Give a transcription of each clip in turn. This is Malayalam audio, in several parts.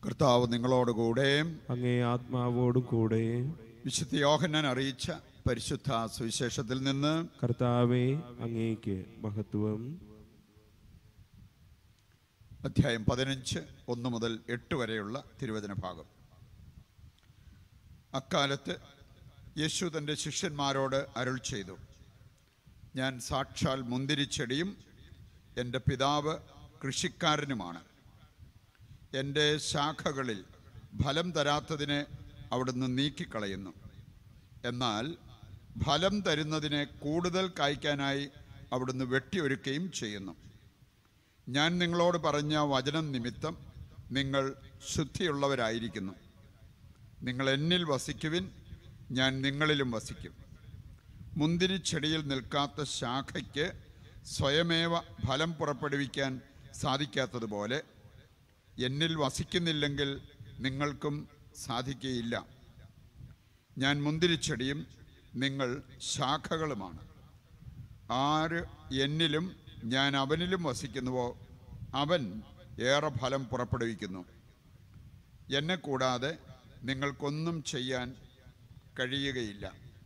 കർത്താവ് നിങ്ങളോടുകൂടെ അങ്ങേ ആത്മാവോടു കൂടെ വിശുദ്ധ യോഹന്നാൻ അറിയിച്ച പരിശുദ്ധ സുവിശേഷത്തിൽ നിന്ന് കർത്താവെ അങ്ങേക്ക് മഹത്വം അധ്യായം പതിനഞ്ച് ഒന്ന് മുതൽ എട്ട് വരെയുള്ള തിരുവചന ഭാഗം അക്കാലത്ത് യേശു തൻ്റെ ശിഷ്യന്മാരോട് അരുൾ ചെയ്തു ഞാൻ സാക്ഷാൽ മുന്തിരിച്ചെടിയും എൻ്റെ പിതാവ് കൃഷിക്കാരനുമാണ് എൻ്റെ ശാഖകളിൽ ഫലം തരാത്തതിനെ അവിടുന്ന് നീക്കിക്കളയുന്നു എന്നാൽ ഫലം തരുന്നതിനെ കൂടുതൽ കായ്ക്കാനായി അവിടുന്ന് വെട്ടിയൊരുക്കുകയും ചെയ്യുന്നു ഞാൻ നിങ്ങളോട് പറഞ്ഞ വചനം നിമിത്തം നിങ്ങൾ ശുദ്ധിയുള്ളവരായിരിക്കുന്നു നിങ്ങൾ എന്നിൽ വസിക്കുവിൻ ഞാൻ നിങ്ങളിലും വസിക്കും മുന്തിരിച്ചെടിയിൽ നിൽക്കാത്ത ശാഖയ്ക്ക് സ്വയമേവ ഫലം പുറപ്പെടുവിക്കാൻ സാധിക്കാത്തതുപോലെ എന്നിൽ വസിക്കുന്നില്ലെങ്കിൽ നിങ്ങൾക്കും സാധിക്കുകയില്ല ഞാൻ മുന്തിരിച്ചെടിയും നിങ്ങൾ ശാഖകളുമാണ് ആര് എന്നിലും ഞാൻ അവനിലും വസിക്കുന്നുവോ അവൻ ഏറെ ഫലം പുറപ്പെടുവിക്കുന്നു എന്നെ കൂടാതെ നിങ്ങൾക്കൊന്നും ചെയ്യാൻ കഴിയുകയില്ല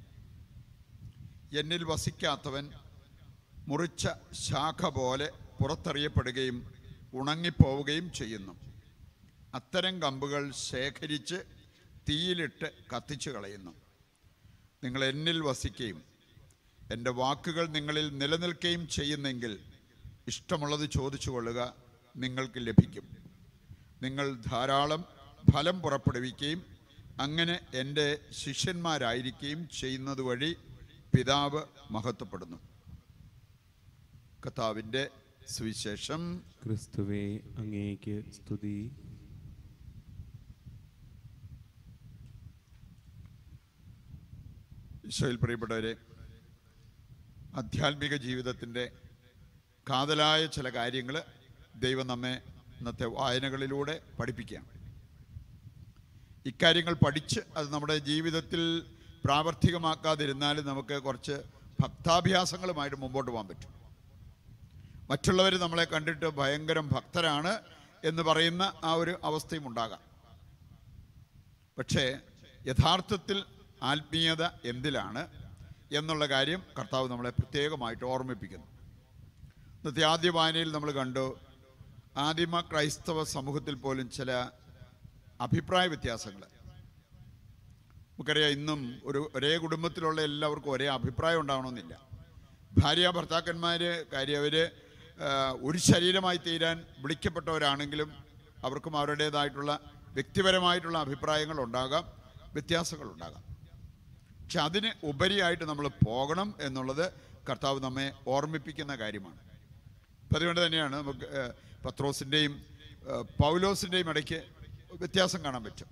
എന്നിൽ വസിക്കാത്തവൻ മുറിച്ച ശാഖ പോലെ പുറത്തെറിയപ്പെടുകയും ഉണങ്ങിപ്പോവുകയും ചെയ്യുന്നു അത്തരം കമ്പുകൾ ശേഖരിച്ച് തീയിലിട്ട് കത്തിച്ചു കളയുന്നു നിങ്ങൾ എന്നിൽ വസിക്കുകയും എൻ്റെ വാക്കുകൾ നിങ്ങളിൽ നിലനിൽക്കുകയും ചെയ്യുന്നെങ്കിൽ ഇഷ്ടമുള്ളത് ചോദിച്ചു കൊള്ളുക നിങ്ങൾക്ക് ലഭിക്കും നിങ്ങൾ ധാരാളം ഫലം പുറപ്പെടുവിക്കുകയും അങ്ങനെ എൻ്റെ ശിഷ്യന്മാരായിരിക്കുകയും ചെയ്യുന്നത് വഴി പിതാവ് മഹത്വപ്പെടുന്നു കർത്താവിൻ്റെ സുവിശേഷം ക്രിസ്തുവെ അങ്ങേക്ക് സ്തുതി ഈശോയിൽ പ്രിയപ്പെട്ടവരെ ആധ്യാത്മിക ജീവിതത്തിൻ്റെ കാതലായ ചില കാര്യങ്ങൾ ദൈവം നമ്മെ ഇന്നത്തെ വായനകളിലൂടെ പഠിപ്പിക്കുകയാണ് ഇക്കാര്യങ്ങൾ പഠിച്ച് അത് നമ്മുടെ ജീവിതത്തിൽ പ്രാവർത്തികമാക്കാതിരുന്നാൽ നമുക്ക് കുറച്ച് ഭക്താഭ്യാസങ്ങളുമായിട്ട് മുമ്പോട്ട് പോകാൻ പറ്റും മറ്റുള്ളവർ നമ്മളെ കണ്ടിട്ട് ഭയങ്കരം ഭക്തരാണ് എന്ന് പറയുന്ന ആ ഒരു അവസ്ഥയും ഉണ്ടാകാം പക്ഷേ യഥാർത്ഥത്തിൽ ആത്മീയത എന്തിലാണ് എന്നുള്ള കാര്യം കർത്താവ് നമ്മളെ പ്രത്യേകമായിട്ട് ഓർമ്മിപ്പിക്കുന്നു ഇന്നത്തെ ആദ്യ വായനയിൽ നമ്മൾ കണ്ടു ആദിമ ക്രൈസ്തവ സമൂഹത്തിൽ പോലും ചില അഭിപ്രായ വ്യത്യാസങ്ങൾ നമുക്കറിയാം ഇന്നും ഒരു ഒരേ കുടുംബത്തിലുള്ള എല്ലാവർക്കും ഒരേ അഭിപ്രായം ഉണ്ടാവണമെന്നില്ല ഭാര്യ ഭർത്താക്കന്മാർ കാര്യം അവർ ഒരു ശരീരമായി തീരാൻ വിളിക്കപ്പെട്ടവരാണെങ്കിലും അവർക്കും അവരുടേതായിട്ടുള്ള വ്യക്തിപരമായിട്ടുള്ള അഭിപ്രായങ്ങൾ ഉണ്ടാകാം വ്യത്യാസങ്ങൾ ഉണ്ടാകാം പക്ഷെ അതിന് ഉപരിയായിട്ട് നമ്മൾ പോകണം എന്നുള്ളത് കർത്താവ് നമ്മെ ഓർമ്മിപ്പിക്കുന്ന കാര്യമാണ് അപ്പം അതുകൊണ്ട് തന്നെയാണ് നമുക്ക് ഏഹ്, പത്രോസിൻ്റെയും ഏഹ്, പൗലോസിൻ്റെയും ഇടയ്ക്ക് വ്യത്യാസം കാണാൻ പറ്റും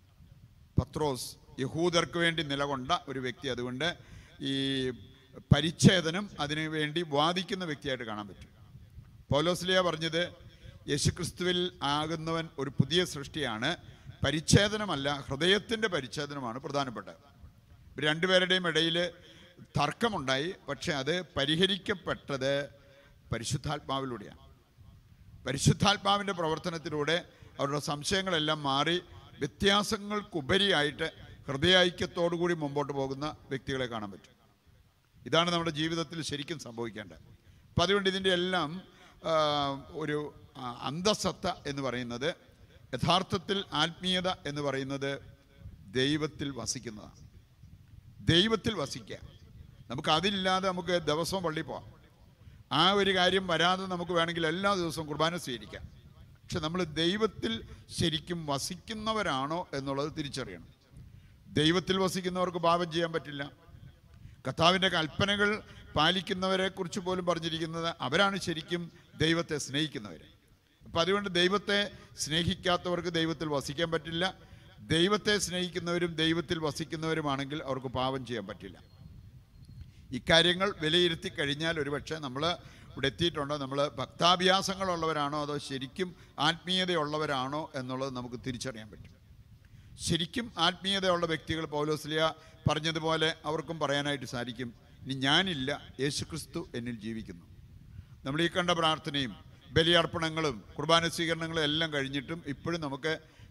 പത്രോസ് യഹൂദർക്ക് വേണ്ടി നിലകൊണ്ട ഒരു വ്യക്തി അതുകൊണ്ട് ഈ പരിച്ഛേദനം അതിനു വേണ്ടി വാദിക്കുന്ന വ്യക്തിയായിട്ട് കാണാൻ പറ്റും പൗലോസ്ലിയ പറഞ്ഞത് യേശുക്രിസ്തുവിൽ ആകുന്നവൻ ഒരു പുതിയ സൃഷ്ടിയാണ് പരിച്ഛേദനമല്ല ഹൃദയത്തിൻ്റെ പരിച്ഛേദനമാണ് പ്രധാനപ്പെട്ടത് ഇവർ രണ്ടുപേരുടെയും ഇടയിൽ തർക്കമുണ്ടായി പക്ഷെ അത് പരിഹരിക്കപ്പെട്ടത് പരിശുദ്ധാത്മാവിലൂടെയാണ് പരിശുദ്ധാത്മാവിൻ്റെ പ്രവർത്തനത്തിലൂടെ അവരുടെ സംശയങ്ങളെല്ലാം മാറി വ്യത്യാസങ്ങൾക്കുപരിയായിട്ട് ഹൃദയൈക്യത്തോടുകൂടി മുമ്പോട്ട് പോകുന്ന വ്യക്തികളെ കാണാൻ പറ്റും ഇതാണ് നമ്മുടെ ജീവിതത്തിൽ ശരിക്കും സംഭവിക്കേണ്ടത് അപ്പം അതുകൊണ്ട് ഇതിൻ്റെ എല്ലാം ആ, ഒരു ആ, അന്തസത്ത എന്ന് പറയുന്നത് യഥാർത്ഥത്തിൽ ആത്മീയത എന്ന് പറയുന്നത് ദൈവത്തിൽ വസിക്കുന്നതാണ് ദൈവത്തിൽ വസിക്കുക നമുക്ക് അതില്ലാതെ നമുക്ക് ദിവസവും പള്ളി പോവാം ആ ഒരു കാര്യം വരാതെ നമുക്ക് വേണമെങ്കിൽ എല്ലാ ദിവസവും കുർബാന സ്വീകരിക്കാം പക്ഷെ നമ്മൾ ദൈവത്തിൽ ശരിക്കും വസിക്കുന്നവരാണോ എന്നുള്ളത് തിരിച്ചറിയണം ദൈവത്തിൽ വസിക്കുന്നവർക്ക് പാപം ചെയ്യാൻ പറ്റില്ല കർത്താവിൻ്റെ കൽപ്പനകൾ പാലിക്കുന്നവരെ കുറിച്ച് പോലും പറഞ്ഞിരിക്കുന്നത് അവരാണ് ശരിക്കും ദൈവത്തെ സ്നേഹിക്കുന്നവർ അപ്പം അതുകൊണ്ട് ദൈവത്തെ സ്നേഹിക്കാത്തവർക്ക് ദൈവത്തിൽ വസിക്കാൻ പറ്റില്ല ദൈവത്തെ സ്നേഹിക്കുന്നവരും ദൈവത്തിൽ വസിക്കുന്നവരുമാണെങ്കിൽ അവർക്ക് പാപം ചെയ്യാൻ പറ്റില്ല ഇക്കാര്യങ്ങൾ വിലയിരുത്തി കഴിഞ്ഞാൽ ഒരുപക്ഷെ നമ്മൾ ഇവിടെ എത്തിയിട്ടുണ്ടോ നമ്മൾ ഭക്താഭ്യാസങ്ങളുള്ളവരാണോ അതോ ശരിക്കും ആത്മീയതയുള്ളവരാണോ എന്നുള്ളത് നമുക്ക് തിരിച്ചറിയാൻ പറ്റും ശരിക്കും ആത്മീയതയുള്ള വ്യക്തികൾ പൗലോസ്ലിയ പറഞ്ഞതുപോലെ അവർക്കും പറയാനായിട്ട് സാധിക്കും ഇനി ഞാനില്ല യേശുക്രിസ്തു എന്നിൽ ജീവിക്കുന്നു നമ്മൾ ഈ കണ്ട പ്രാർത്ഥനയും ബലിയർപ്പണങ്ങളും കുർബാന സ്വീകരണങ്ങളും എല്ലാം കഴിഞ്ഞിട്ടും ഇപ്പോഴും നമുക്ക്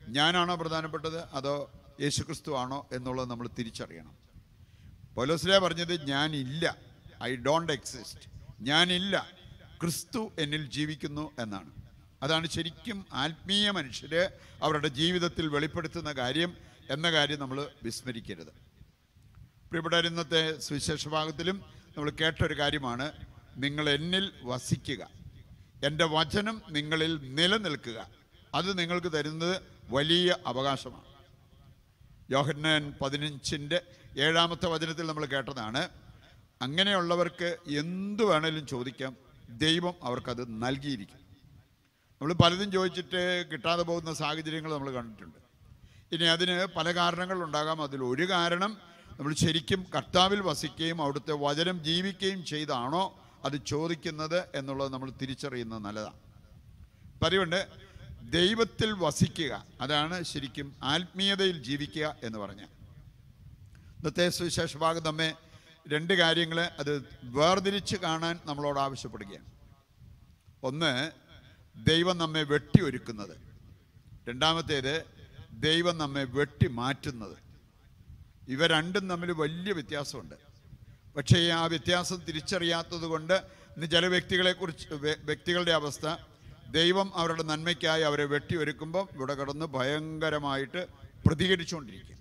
ഞാനാണോ പ്രധാനപ്പെട്ടത് അതോ യേശുക്രിസ്തു ആണോ എന്നുള്ളത് നമ്മൾ തിരിച്ചറിയണം പൗലോസ്ലിയ പറഞ്ഞത് ഞാനില്ല ഐ ഡോണ്ട് എക്സിസ്റ്റ് ഞാനില്ല ക്രിസ്തു എന്നിൽ ജീവിക്കുന്നു എന്നാണ് അതാണ് ശരിക്കും ആത്മീയ മനുഷ്യര് അവരുടെ ജീവിതത്തിൽ വെളിപ്പെടുത്തുന്ന കാര്യം എന്ന കാര്യം നമ്മൾ വിസ്മരിക്കരുത് പ്രിയപ്പെട്ട ഇന്നത്തെ സുവിശേഷ ഭാഗത്തിലും നമ്മൾ കേട്ടൊരു കാര്യമാണ് നിങ്ങൾ എന്നിൽ വസിക്കുക എൻ്റെ വചനം നിങ്ങളിൽ നിലനിൽക്കുക അത് നിങ്ങൾക്ക് തരുന്നത് വലിയ അവകാശമാണ് യോഹന്നാൻ പതിനഞ്ചിൻ്റെ ഏഴാമത്തെ വചനത്തിൽ നമ്മൾ കേട്ടതാണ് അങ്ങനെയുള്ളവർക്ക് എന്തു വേണേലും ചോദിക്കാം ദൈവം അവർക്കത് നൽകിയിരിക്കും നമ്മൾ പലതും ചോദിച്ചിട്ട് കിട്ടാതെ പോകുന്ന സാഹചര്യങ്ങൾ നമ്മൾ കണ്ടിട്ടുണ്ട് ഇനി അതിന് പല കാരണങ്ങളുണ്ടാകാം അതിൽ ഒരു കാരണം നമ്മൾ ശരിക്കും കർത്താവിൽ വസിക്കുകയും അവിടുത്തെ വചനം ജീവിക്കുകയും ചെയ്താണോ അത് ചോദിക്കുന്നത് എന്നുള്ളത് നമ്മൾ തിരിച്ചറിയുന്നത് നല്ലതാണ് അപ്പം അതുകൊണ്ട് ദൈവത്തിൽ വസിക്കുക അതാണ് ശരിക്കും ആത്മീയതയിൽ ജീവിക്കുക എന്ന് പറഞ്ഞ ഇന്നത്തെ സുവിശേഷ ഭാഗം നമ്മെ രണ്ട് കാര്യങ്ങൾ അത് വേർതിരിച്ച് കാണാൻ നമ്മളോട് ആവശ്യപ്പെടുകയാണ് ഒന്ന് ദൈവം നമ്മെ വെട്ടിയൊരുക്കുന്നത് രണ്ടാമത്തേത് ദൈവം നമ്മെ വെട്ടി മാറ്റുന്നത് ഇവ രണ്ടും തമ്മിൽ വലിയ വ്യത്യാസമുണ്ട് പക്ഷേ ആ വ്യത്യാസം തിരിച്ചറിയാത്തത് കൊണ്ട് ഇന്ന് ചില വ്യക്തികളെക്കുറിച്ച് വ്യ- വ്യക്തികളുടെ അവസ്ഥ ദൈവം അവരുടെ നന്മയ്ക്കായി അവരെ വെട്ടിയൊരുക്കുമ്പോൾ ഇവിടെ കിടന്ന് ഭയങ്കരമായിട്ട് പ്രതികരിച്ചുകൊണ്ടിരിക്കുക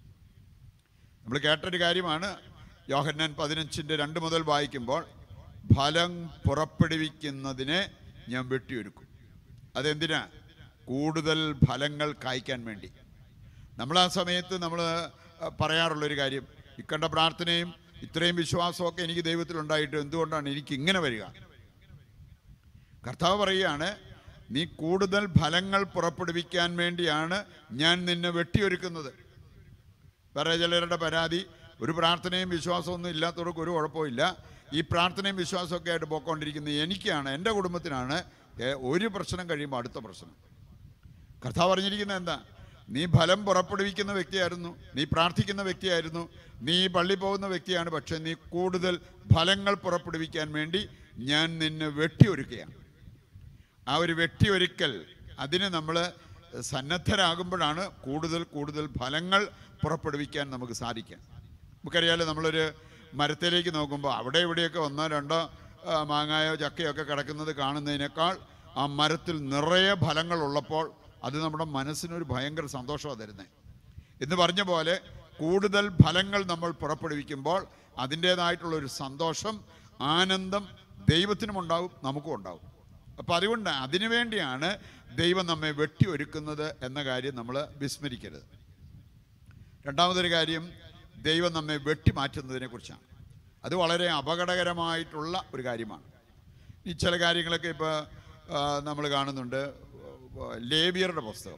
നമ്മൾ കേട്ടൊരു കാര്യമാണ് യോഹന്നാൻ പതിനഞ്ചിൻ്റെ രണ്ട് മുതൽ വായിക്കുമ്പോൾ ഫലം പുറപ്പെടുവിക്കുന്നതിനെ ഞാൻ വെട്ടിയൊരുക്കും അതെന്തിനാ കൂടുതൽ ഫലങ്ങൾ കായ്ക്കാൻ വേണ്ടി നമ്മൾ ആ സമയത്ത് നമ്മൾ പറയാറുള്ളൊരു കാര്യം ഇക്കണ്ട പ്രാർത്ഥനയും ഇത്രയും വിശ്വാസമൊക്കെ എനിക്ക് ദൈവത്തിലുണ്ടായിട്ട് എന്തുകൊണ്ടാണ് എനിക്ക് ഇങ്ങനെ വരിക കർത്താവ് പറയുകയാണ് നീ കൂടുതൽ ഫലങ്ങൾ പുറപ്പെടുവിക്കാൻ വേണ്ടിയാണ് ഞാൻ നിന്നെ വെട്ടിയൊരുക്കുന്നത് വേറെ ചിലരുടെ പരാതി ഒരു പ്രാർത്ഥനയും വിശ്വാസമൊന്നും ഇല്ലാത്തവർക്ക് ഒരു കുഴപ്പമില്ല ഈ പ്രാർത്ഥനയും വിശ്വാസമൊക്കെ ആയിട്ട് പോയിക്കൊണ്ടിരിക്കുന്നത് എനിക്കാണ് എൻ്റെ കുടുംബത്തിനാണ് ഏ, ഒരു പ്രശ്നം കഴിയുമ്പോൾ അടുത്ത പ്രശ്നം കർത്താവ് പറഞ്ഞിരിക്കുന്നത് എന്താ നീ ഫലം പുറപ്പെടുവിക്കുന്ന വ്യക്തിയായിരുന്നു നീ പ്രാർത്ഥിക്കുന്ന വ്യക്തിയായിരുന്നു നീ പള്ളി പോകുന്ന വ്യക്തിയാണ് പക്ഷെ നീ കൂടുതൽ ഫലങ്ങൾ പുറപ്പെടുവിക്കാൻ വേണ്ടി ഞാൻ നിന്നെ വെട്ടിയൊരുക്കുകയാണ് ആ ഒരു വെട്ടിയൊരുക്കൽ അതിന് നമ്മൾ സന്നദ്ധരാകുമ്പോഴാണ് കൂടുതൽ കൂടുതൽ ഫലങ്ങൾ പുറപ്പെടുവിക്കാൻ നമുക്ക് സാധിക്കുക നമുക്കറിയാലോ നമ്മളൊരു മരത്തിലേക്ക് നോക്കുമ്പോൾ അവിടെ ഇവിടെയൊക്കെ ഒന്നോ രണ്ടോ ആ, മാങ്ങായോ ചക്കയോ ഒക്കെ കിടക്കുന്നത് കാണുന്നതിനേക്കാൾ ആ മരത്തിൽ നിറയെ ഫലങ്ങൾ ഉള്ളപ്പോൾ അത് നമ്മുടെ മനസ്സിനൊരു ഭയങ്കര സന്തോഷമാണ് തരുന്നത് എന്ന് പറഞ്ഞ പോലെ കൂടുതൽ ഫലങ്ങൾ നമ്മൾ പുറപ്പെടുവിക്കുമ്പോൾ അതിൻ്റേതായിട്ടുള്ള ഒരു സന്തോഷം ആനന്ദം ദൈവത്തിനും ഉണ്ടാവും നമുക്കും ഉണ്ടാവും അപ്പം അതുകൊണ്ട് അതിനു വേണ്ടിയാണ് ദൈവം നമ്മെ വെട്ടിയൊരുക്കുന്നത് എന്ന കാര്യം നമ്മൾ വിസ്മരിക്കരുത് രണ്ടാമതൊരു കാര്യം ദൈവം നമ്മെ വെട്ടിമാറ്റുന്നതിനെ കുറിച്ചാണ് അത് വളരെ അപകടകരമായിട്ടുള്ള ഒരു കാര്യമാണ് ഈ ചില കാര്യങ്ങളൊക്കെ ഇപ്പോൾ നമ്മൾ കാണുന്നുണ്ട് ലേബിയറുടെ പുസ്തകം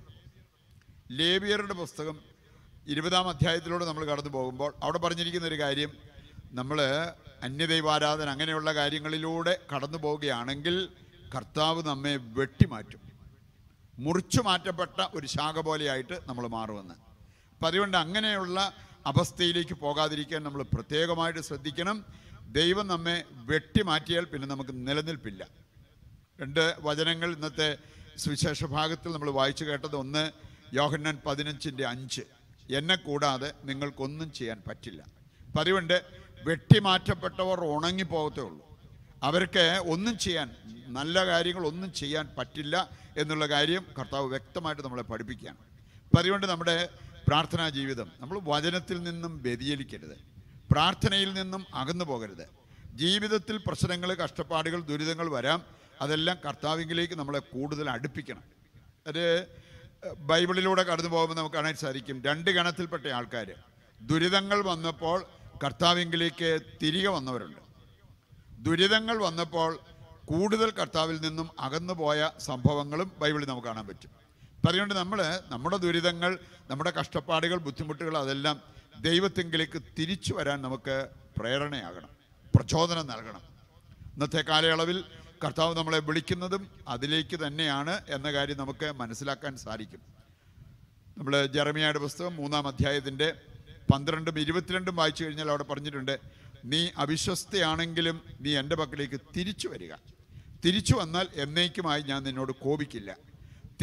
ലേബിയറുടെ പുസ്തകം ഇരുപതാം അധ്യായത്തിലൂടെ നമ്മൾ കടന്നു പോകുമ്പോൾ അവിടെ പറഞ്ഞിരിക്കുന്ന ഒരു കാര്യം നമ്മൾ അന്യദൈവാരാധന അങ്ങനെയുള്ള കാര്യങ്ങളിലൂടെ കടന്നു പോവുകയാണെങ്കിൽ കർത്താവ് നമ്മെ വെട്ടിമാറ്റും മുറിച്ചു മാറ്റപ്പെട്ട ഒരു ശാഖ പോലെയായിട്ട് നമ്മൾ മാറുമെന്ന് അപ്പം അതുകൊണ്ട് അങ്ങനെയുള്ള അവസ്ഥയിലേക്ക് പോകാതിരിക്കാൻ നമ്മൾ പ്രത്യേകമായിട്ട് ശ്രദ്ധിക്കണം ദൈവം നമ്മെ വെട്ടിമാറ്റിയാൽ പിന്നെ നമുക്ക് നിലനിൽപ്പില്ല രണ്ട് വചനങ്ങൾ ഇന്നത്തെ സുവിശേഷ ഭാഗത്തിൽ നമ്മൾ വായിച്ചു കേട്ടത് ഒന്ന് യോഹന്നാൻ പതിനഞ്ചിൻ്റെ അഞ്ച് എന്നെ കൂടാതെ നിങ്ങൾക്കൊന്നും ചെയ്യാൻ പറ്റില്ല അപ്പം അതുകൊണ്ട് വെട്ടിമാറ്റപ്പെട്ടവർ ഉണങ്ങിപ്പോകത്തേ ഉള്ളൂ അവർക്ക് ഒന്നും ചെയ്യാൻ നല്ല കാര്യങ്ങൾ ഒന്നും ചെയ്യാൻ പറ്റില്ല എന്നുള്ള കാര്യം കർത്താവ് വ്യക്തമായിട്ട് നമ്മളെ പഠിപ്പിക്കുകയാണ് അപ്പം അതുകൊണ്ട് നമ്മുടെ പ്രാർത്ഥനാ ജീവിതം നമ്മൾ വചനത്തിൽ നിന്നും വ്യതിചലിക്കരുത് പ്രാർത്ഥനയിൽ നിന്നും അകന്നു പോകരുത് ജീവിതത്തിൽ പ്രശ്നങ്ങൾ കഷ്ടപ്പാടുകൾ ദുരിതങ്ങൾ വരാം അതെല്ലാം കർത്താവിങ്കിലേക്ക് നമ്മളെ കൂടുതൽ അടുപ്പിക്കണം അത് ബൈബിളിലൂടെ കടന്നു പോകുമ്പോൾ നമുക്ക് കാണാൻ സാധിക്കും രണ്ട് ഗണത്തിൽപ്പെട്ട ആൾക്കാർ ദുരിതങ്ങൾ വന്നപ്പോൾ കർത്താവിങ്കിലേക്ക് തിരികെ വന്നവരുണ്ട് ദുരിതങ്ങൾ വന്നപ്പോൾ കൂടുതൽ കർത്താവിൽ നിന്നും അകന്നു പോയ സംഭവങ്ങളും ബൈബിളിൽ നമുക്ക് കാണാൻ പറ്റും അപ്പം അതുകൊണ്ട് നമ്മൾ നമ്മുടെ ദുരിതങ്ങൾ നമ്മുടെ കഷ്ടപ്പാടുകൾ ബുദ്ധിമുട്ടുകൾ അതെല്ലാം ദൈവത്തെങ്കിലേക്ക് തിരിച്ചു വരാൻ നമുക്ക് പ്രേരണയാകണം പ്രചോദനം നൽകണം ഇന്നത്തെ കാലയളവിൽ കർത്താവ് നമ്മളെ വിളിക്കുന്നതും അതിലേക്ക് തന്നെയാണ് എന്ന കാര്യം നമുക്ക് മനസ്സിലാക്കാൻ സാധിക്കും നമ്മൾ ജെറമിയയുടെ പുസ്തകം മൂന്നാം അധ്യായത്തിൻ്റെ പന്ത്രണ്ടും ഇരുപത്തിരണ്ടും വായിച്ചു കഴിഞ്ഞാൽ അവിടെ പറഞ്ഞിട്ടുണ്ട് നീ അവിശ്വസ്തയാണെങ്കിലും നീ എൻ്റെ പക്കലേക്ക് തിരിച്ചു വരിക തിരിച്ചു വന്നാൽ എന്നേക്കുമായി ഞാൻ നിന്നോട് കോപിക്കില്ല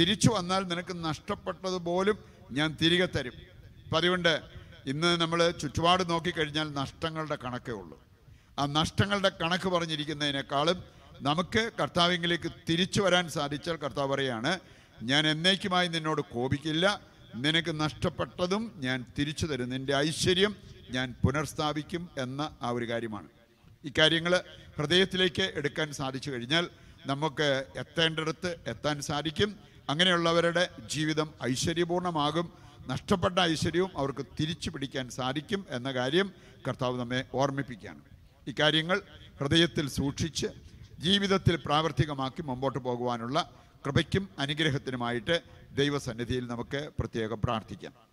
തിരിച്ചു വന്നാൽ നിനക്ക് നഷ്ടപ്പെട്ടതുപോലും ഞാൻ തിരികെ തരും അപ്പം അതുകൊണ്ട് ഇന്ന് നമ്മൾ ചുറ്റുപാട് നോക്കിക്കഴിഞ്ഞാൽ നഷ്ടങ്ങളുടെ കണക്കേ ഉള്ളൂ ആ നഷ്ടങ്ങളുടെ കണക്ക് പറഞ്ഞിരിക്കുന്നതിനേക്കാളും നമുക്ക് കർത്താവിങ്കിലേക്ക് തിരിച്ചു വരാൻ സാധിച്ചാൽ കർത്താവ് പറയാണ് ഞാൻ എന്നേക്കുമായി നിന്നോട് കോപിക്കില്ല നിനക്ക് നഷ്ടപ്പെട്ടതും ഞാൻ തിരിച്ചു തരും നിന്റെ ഐശ്വര്യം ഞാൻ പുനർസ്ഥാപിക്കും എന്ന ആ ഒരു കാര്യമാണ് ഈ കാര്യങ്ങൾ ഹൃദയത്തിലേക്ക് എടുക്കാൻ സാധിച്ചു കഴിഞ്ഞാൽ നമുക്ക് എത്തേണ്ടിടത്ത് എത്താൻ സാധിക്കും അങ്ങനെയുള്ളവരുടെ ജീവിതം ഐശ്വര്യപൂർണ്ണമാകും നഷ്ടപ്പെട്ട ഐശ്വര്യവും അവർക്ക് തിരിച്ചു പിടിക്കാൻ സാധിക്കും എന്ന കാര്യം കർത്താവ് നമ്മെ ഓർമ്മിപ്പിക്കുകയാണ് ഈ കാര്യങ്ങൾ ഹൃദയത്തിൽ സൂക്ഷിച്ച് ജീവിതത്തിൽ പ്രാവർത്തികമാക്കി മുമ്പോട്ട് പോകുവാനുള്ള കൃപയ്ക്കും അനുഗ്രഹത്തിനുമായിട്ട് ദൈവസന്നിധിയിൽ നമുക്ക് പ്രത്യേകം പ്രാർത്ഥിക്കാം